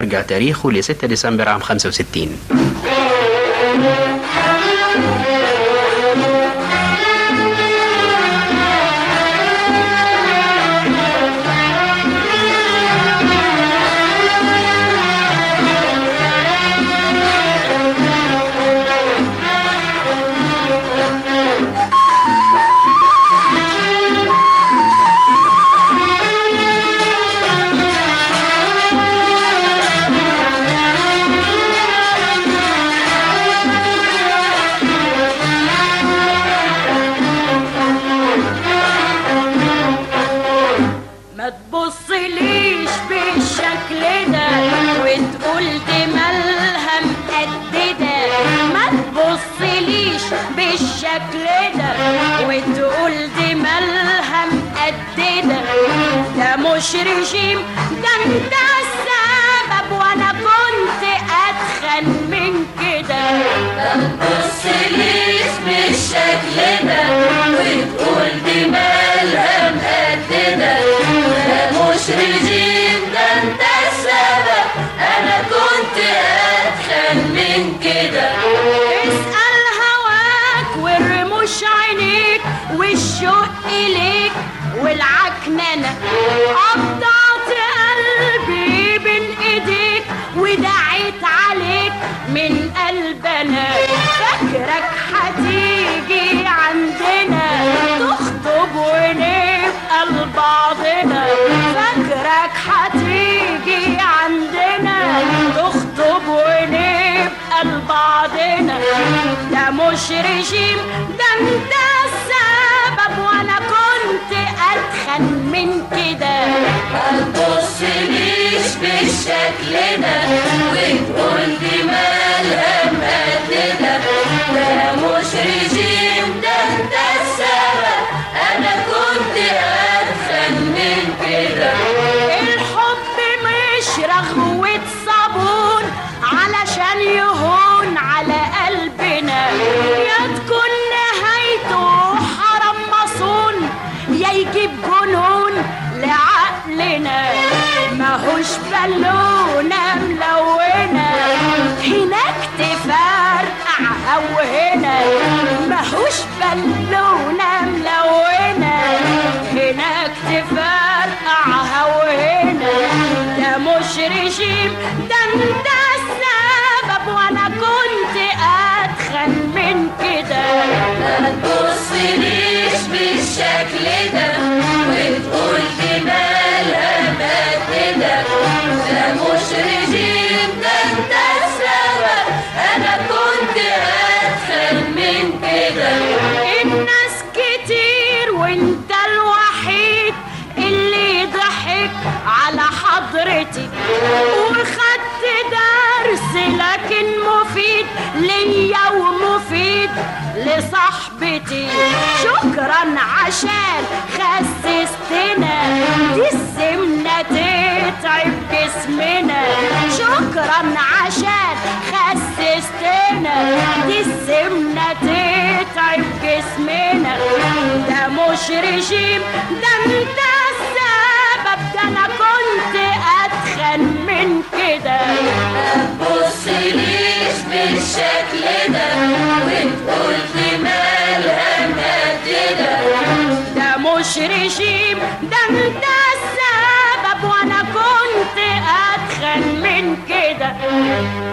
يرجع تاريخه ل 6 ديسمبر عام 65 ما تبصليش بالشكل ده وتقول دي مالها مقددة ما تبصليش بالشكل ده وتقول دي مالها مقددة ده مش رجيم ده انت السبب وانا كنت اتخن من كده ما تبصليش بالشكل ده وتقول دي مالها مقددة ده مش رجيم ده انت السبب انا كنت اتخن من كده اسأل هواك والرموش عينيك والشوق إليك والعكننة قطعت قلبي بين ايديك ودعيت عليك من قلبنا فاكرك هتيجي عندنا تخطب ونبقى لبعضنا فاكرك هتيجي عندنا تخطب ونبقى لبعضنا ده مش رجيم ده انت السبب وانا كنت اتخن من كده ما تبصليش بالشكل ده وتقول دي مالها مقددة ده مش رجيم ده انت السبب انا كنت اتخن من كده الحب مش رغوة صابون علشان يهون على قلبنا يا تكون نهايته حرم مصون يا يجيب جنون لعقلنا ماهوش بالونة ملونة هناك تفرقع أو هنا ماهوش بالونة ملونة هناك تفرقع أو هنا ده مش رجيم ده انت السبب وانا كنت اتخن من كده ما تبصليش بالشكل ده وتقول دي مالها مقددة ده مش رجيم ده انت السبب انا كنت اتخن من كده الناس كتير وانت الوحيد اللي ضحك على حضرتي وخدت درس لكن مفيد ليا ومفيد لصاحبتي شكرا عشان خسستنا دي السمنة تتعب جسمنا شكرا عشان خسستنا دي السمنة تتعب جسمنا ده مش رجيم ده انت السبب ده انا كنت اتخن من كده ما تبصليش بالشكل ده وتقول دي مالها مقددة ده مش رجيم ده انت السبب وانا كنت اتخن من كده